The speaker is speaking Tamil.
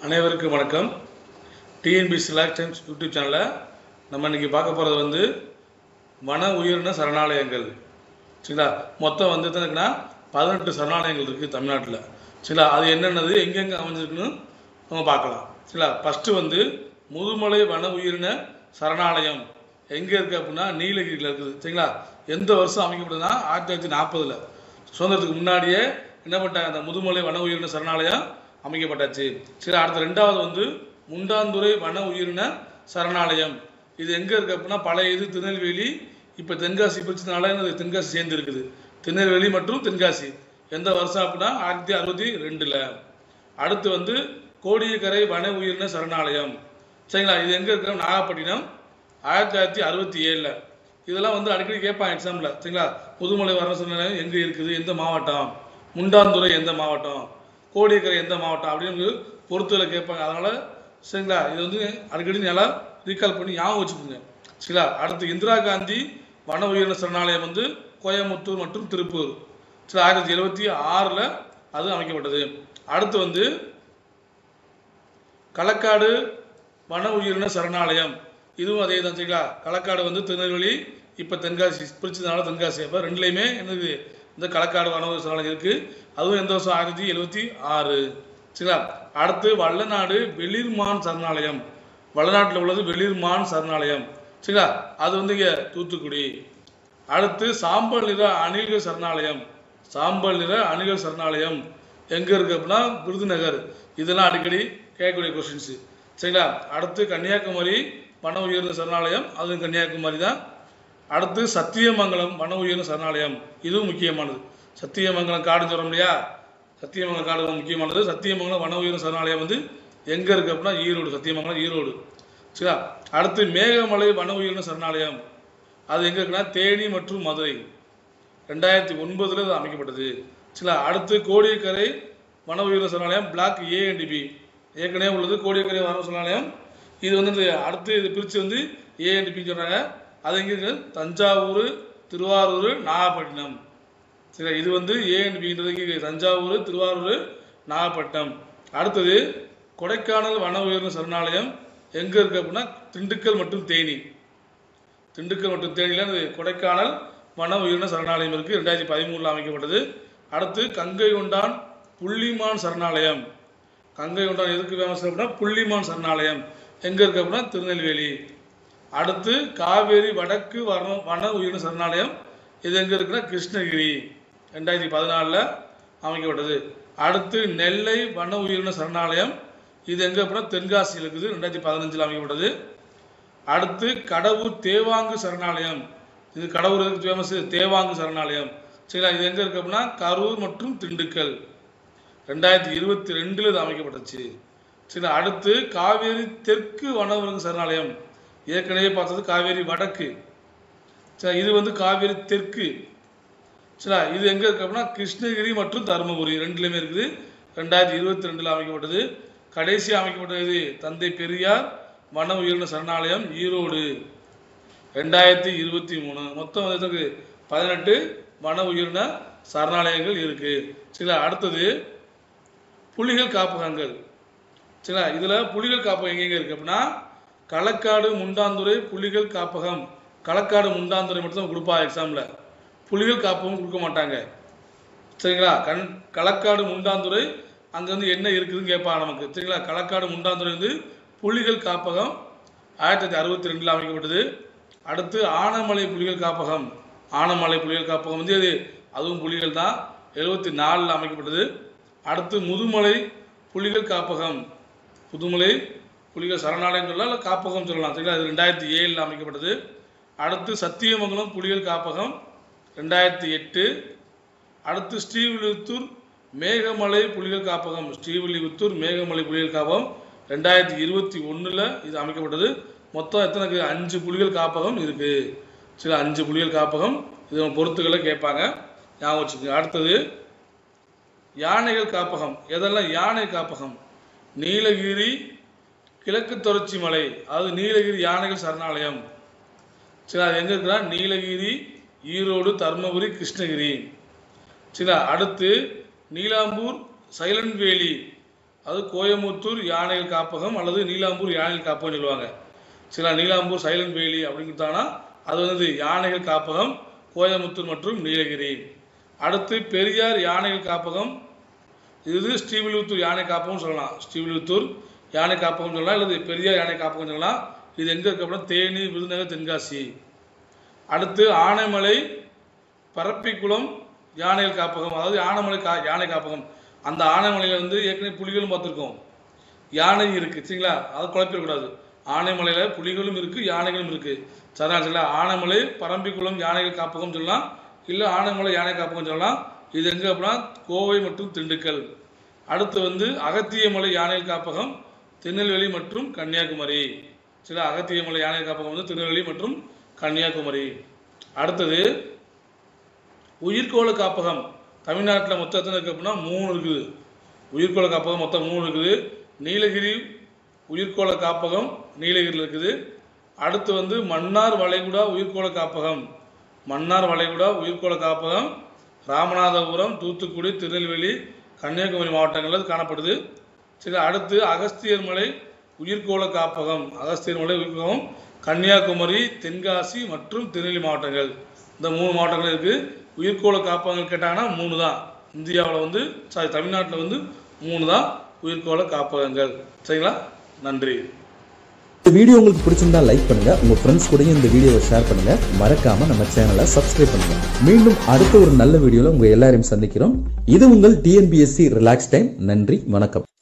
அனைவருக்கும் வணக்கம் டிஎன்பிசி லைஃப் டைம்ஸ் யூடியூப் சேனலில் நம்ம இன்னைக்கு பார்க்க போகிறது வந்து வன உயிரின சரணாலயங்கள் சரிங்களா மொத்தம் வந்து எத்தனைக்குன்னா பதினெட்டு சரணாலயங்கள் இருக்குது தமிழ்நாட்டில் சரிங்களா அது என்னென்னது எங்கெங்கே அமைஞ்சிருக்குன்னு நம்ம பார்க்கலாம் சரிங்களா ஃபஸ்ட்டு வந்து முதுமலை வன உயிரின சரணாலயம் எங்கே இருக்குது அப்படின்னா நீலகிரியில் இருக்குது சரிங்களா எந்த வருஷம் அமைக்கப்படுதுன்னா ஆயிரத்தி தொள்ளாயிரத்தி நாற்பதில் சுதந்திரத்துக்கு முன்னாடியே என்ன பண்ணிட்டாங்க அந்த முதுமலை வன உயிரின சரணாலயம் அமைக்கப்பட்டாச்சு சரி அடுத்த ரெண்டாவது வந்து முண்டாந்துறை வன உயிரின சரணாலயம் இது எங்கே இருக்கு அப்படின்னா பழைய இது திருநெல்வேலி இப்போ தென்காசி பிரிச்சதுனால இது தென்காசி சேர்ந்து இருக்குது திருநெல்வேலி மற்றும் தென்காசி எந்த வருஷம் அப்படின்னா ஆயிரத்தி அறுபத்தி ரெண்டில் அடுத்து வந்து கோடியக்கரை வன உயிரின சரணாலயம் சரிங்களா இது எங்கே இருக்கு நாகப்பட்டினம் ஆயிரத்தி தொள்ளாயிரத்தி அறுபத்தி ஏழில் இதெல்லாம் வந்து அடிக்கடி கேட்பாங்க எக்ஸாமில் சரிங்களா புதுமலை வன சரணாலயம் எங்கே இருக்குது எந்த மாவட்டம் முண்டாந்துறை எந்த மாவட்டம் கோடியக்கரை எந்த மாவட்டம் அப்படின்னு பொறுத்துல கேட்பாங்க அதனால் சரிங்களா இது வந்து அடிக்கடி நல்லா ரீகால் பண்ணி ஞாபகம் வச்சுக்கோங்க சரிங்களா அடுத்து இந்திரா காந்தி வன உயிரின சரணாலயம் வந்து கோயம்புத்தூர் மற்றும் திருப்பூர் சரி ஆயிரத்தி எழுபத்தி ஆறில் அது அமைக்கப்பட்டது அடுத்து வந்து களக்காடு வன உயிரின சரணாலயம் இதுவும் அதே தான் சரிங்களா களக்காடு வந்து திருநெல்வேலி இப்போ தென்காசி பிரிச்சதுனால தென்காசி அப்போ ரெண்டுலேயுமே என்னது இந்த களக்காடு வன உயிரின சரணாலயம் இருக்குது அதுவும் எந்த வருஷம் ஆயிரத்தி எழுபத்தி ஆறு சரிங்களா அடுத்து வள்ளநாடு வெளிர்மான் சரணாலயம் வள்ளநாட்டில் உள்ளது வெளிர்மான் சரணாலயம் சரிங்களா அது வந்து இங்கே தூத்துக்குடி அடுத்து சாம்பல் நிற அணில்கள் சரணாலயம் சாம்பல் நிற அணில்கள் சரணாலயம் எங்கே இருக்கு அப்படின்னா விருதுநகர் இதெல்லாம் அடிக்கடி கேட்கக்கூடிய கொஸ்டின்ஸு சரிங்களா அடுத்து கன்னியாகுமரி வன உயிரின சரணாலயம் அதுவும் கன்னியாகுமரி தான் அடுத்து சத்தியமங்கலம் வன உயிரின சரணாலயம் இதுவும் முக்கியமானது சத்தியமங்கலம் காடுன்னு சொல்கிறோம் இல்லையா சத்தியமங்கலம் காடு ரொம்ப முக்கியமானது சத்தியமங்கலம் வன உயிரின சரணாலயம் வந்து எங்கே இருக்குது அப்படின்னா ஈரோடு சத்தியமங்கலம் ஈரோடு சரிங்களா அடுத்து மேகமலை வன உயிரின சரணாலயம் அது எங்கே இருக்குன்னா தேனி மற்றும் மதுரை ரெண்டாயிரத்தி ஒன்பதில் அது அமைக்கப்பட்டது சரிங்களா அடுத்து கோடியக்கரை வன உயிரின சரணாலயம் பிளாக் ஏ அண்ட் பி ஏற்கனவே உள்ளது கோடியக்கரை வன சரணாலயம் இது வந்து இந்த அடுத்து இது பிரித்து வந்து ஏ அண்ட் பின்னு சொல்கிறாங்க அது எங்கே இருக்கு தஞ்சாவூர் திருவாரூர் நாகப்பட்டினம் சரி இது வந்து ஏ அண்ட் பின்றது இங்கே தஞ்சாவூர் திருவாரூர் நாகப்பட்டினம் அடுத்தது கொடைக்கானல் வன உயிரின சரணாலயம் எங்கே இருக்குது அப்படின்னா திண்டுக்கல் மற்றும் தேனி திண்டுக்கல் மற்றும் தேனியில் அந்த கொடைக்கானல் வன உயிரின சரணாலயம் இருக்குது ரெண்டாயிரத்தி பதிமூணில் அமைக்கப்பட்டது அடுத்து கங்கை கொண்டான் புள்ளிமான் சரணாலயம் கங்கை கொண்டான் எதுக்கு ஃபேமஸ் அப்படின்னா புள்ளிமான் சரணாலயம் எங்கே இருக்கு அப்படின்னா திருநெல்வேலி அடுத்து காவேரி வடக்கு வன வன உயிரின சரணாலயம் இது எங்கே இருக்குன்னா கிருஷ்ணகிரி ரெண்டாயிரத்தி பதினாலில் அமைக்கப்பட்டது அடுத்து நெல்லை வன உயிரின சரணாலயம் இது எங்கே அப்படின்னா தென்காசியில் இருக்குது ரெண்டாயிரத்தி பதினஞ்சில் அமைக்கப்பட்டது அடுத்து கடவுர் தேவாங்கு சரணாலயம் இது கடவுர் எதுக்கு ஃபேமஸ் தேவாங்கு சரணாலயம் சரிங்களா இது எங்கே இருக்கு அப்படின்னா கரூர் மற்றும் திண்டுக்கல் ரெண்டாயிரத்தி இருபத்தி ரெண்டில் இது அமைக்கப்பட்டுச்சு சரி அடுத்து காவேரி தெற்கு வனவிலங்கு சரணாலயம் ஏற்கனவே பார்த்தது காவேரி வடக்கு சரி இது வந்து காவேரி தெற்கு சரிங்களா இது எங்கே இருக்கு அப்படின்னா கிருஷ்ணகிரி மற்றும் தருமபுரி ரெண்டுலேயுமே இருக்குது ரெண்டாயிரத்தி இருபத்தி ரெண்டில் அமைக்கப்பட்டது கடைசி அமைக்கப்பட்டது இது தந்தை பெரியார் வன உயிரின சரணாலயம் ஈரோடு ரெண்டாயிரத்தி இருபத்தி மூணு மொத்தம் வந்து எத்தனை இருக்குது? பதினெட்டு வன உயிரின சரணாலயங்கள் இருக்கு சரிங்களா அடுத்தது புலிகள் காப்பகங்கள் சரிங்களா இதில் புலிகள் காப்பகம் எங்கெங்க இருக்கு அப்படின்னா களக்காடு முண்டாந்துறை புலிகள் காப்பகம் களக்காடு முண்டாந்துறை மட்டும் தான் கொடுப்பா எக்ஸாமில் புலிகள் காப்பகம் கொடுக்க மாட்டாங்க சரிங்களா கண் களக்காடு முண்டாந்துறை அங்கே வந்து என்ன இருக்குதுன்னு கேட்பாங்க நமக்கு சரிங்களா களக்காடு முண்டாந்துறை வந்து புலிகள் காப்பகம் ஆயிரத்தி தொள்ளாயிரத்தி அறுபத்தி ரெண்டில் அமைக்கப்பட்டது அடுத்து ஆனமலை புலிகள் காப்பகம் ஆனமலை புலிகள் காப்பகம் வந்து அது அதுவும் புலிகள் தான் எழுபத்தி நாலில் அமைக்கப்பட்டது அடுத்து முதுமலை புலிகள் காப்பகம் புதுமலை புலிகள் சரணாலயம் சொல்லலாம் இல்லை காப்பகம் சொல்லலாம் சரிங்களா இது ரெண்டாயிரத்தி ஏழில் அமைக்கப்பட்டது அடுத்து சத்தியமங்கலம் புலிகள் காப்பகம் ரெண்டாயிரத்தி எட்டு அடுத்து ஸ்ரீவில்லிபுத்தூர் மேகமலை புலிகள் காப்பகம் ஸ்ரீவில்லிபுத்தூர் மேகமலை புலிகள் காப்பகம் ரெண்டாயிரத்தி இருபத்தி ஒன்றில் இது அமைக்கப்பட்டது மொத்தம் எத்தனை இருக்கு? அஞ்சு புலிகள் காப்பகம் இருக்குது சரி அஞ்சு புலிகள் காப்பகம் இது நம்ம பொறுத்துக்களை கேட்பாங்க ஞாபகம் வச்சுக்கோங்க அடுத்தது யானைகள் காப்பகம் எதெல்லாம் யானை காப்பகம் நீலகிரி கிழக்கு தொடர்ச்சி மலை அதாவது நீலகிரி யானைகள் சரணாலயம் சரி அது எங்கே இருக்குன்னா நீலகிரி ஈரோடு தருமபுரி கிருஷ்ணகிரி சரிங்களா அடுத்து நீலாம்பூர் சைலண்ட் வேலி அது கோயமுத்தூர் யானைகள் காப்பகம் அல்லது நீலாம்பூர் யானைகள் காப்பகம் சொல்லுவாங்க சில நீலாம்பூர் சைலண்ட் வேலி அப்படின்னு கொடுத்தாங்கன்னா அது வந்து யானைகள் காப்பகம் கோயமுத்தூர் மற்றும் நீலகிரி அடுத்து பெரியார் யானைகள் காப்பகம் இது ஸ்ரீவில்லிபுத்தூர் யானை காப்பகம் சொல்லலாம் ஸ்ரீவில்லிபுத்தூர் யானை காப்பகம் சொல்லலாம் அல்லது பெரியார் யானை காப்பகம் சொல்லலாம் இது எங்கே இருக்கு அப்படின்னா தேனி விருதுநகர் தென்காசி அடுத்து ஆனைமலை பரப்பிக்குளம் யானைகள் காப்பகம் அதாவது ஆனைமலை கா யானை காப்பகம் அந்த ஆனைமலையில் வந்து ஏற்கனவே புலிகளும் பார்த்துருக்கோம் யானையும் இருக்குது சரிங்களா அதை குழப்பிடக்கூடாது ஆனைமலையில் புலிகளும் இருக்குது யானைகளும் இருக்குது சரிங்களா சரிங்களா ஆனைமலை பரம்பிக்குளம் யானைகள் காப்பகம் சொல்லலாம் இல்லை ஆனைமலை யானை காப்பகம் சொல்லலாம் இது எங்கே அப்படின்னா கோவை மற்றும் திண்டுக்கல் அடுத்து வந்து அகத்தியமலை யானைகள் காப்பகம் திருநெல்வேலி மற்றும் கன்னியாகுமரி சில அகத்தியமலை யானை காப்பகம் வந்து திருநெல்வேலி மற்றும் கன்னியாகுமரி அடுத்தது உயிர்கோள காப்பகம் தமிழ்நாட்டில் மொத்தம் எத்தனை இருக்குது அப்படின்னா மூணு இருக்குது உயிர்கோள காப்பகம் மொத்தம் மூணு இருக்குது நீலகிரி உயிர்கோள காப்பகம் நீலகிரியில் இருக்குது அடுத்து வந்து மன்னார் வளைகுடா உயிர்கோள காப்பகம் மன்னார் வளைகுடா உயிர்கோள காப்பகம் ராமநாதபுரம் தூத்துக்குடி திருநெல்வேலி கன்னியாகுமரி மாவட்டங்களில் காணப்படுது சரி அடுத்து அகஸ்தியர் மலை உயிர்கோள காப்பகம் அகஸ்தியர் மலை உயிர்கோளம் கன்னியாகுமரி தென்காசி மற்றும் திருநெல்வேலி மாவட்டங்கள் இந்த மூணு மாவட்டங்கள் இருக்குது உயிர்கோள காப்பகங்கள் கேட்டாங்கன்னா மூணு தான் இந்தியாவில் வந்து சாரி தமிழ்நாட்டில் வந்து மூணு தான் உயிர்கோள காப்பகங்கள் சரிங்களா நன்றி இந்த வீடியோ உங்களுக்கு பிடிச்சிருந்தா லைக் பண்ணுங்க உங்க ஃப்ரெண்ட்ஸ் கூடயும் இந்த வீடியோவை ஷேர் பண்ணுங்க மறக்காம நம்ம சேனலை சப்ஸ்கிரைப் பண்ணுங்க மீண்டும் அடுத்த ஒரு நல்ல வீடியோல உங்க எல்லாரையும் சந்திக்கிறோம் இது உங்கள் டிஎன்பிஎஸ்சி ரிலாக்ஸ் டைம் நன்றி வணக்கம்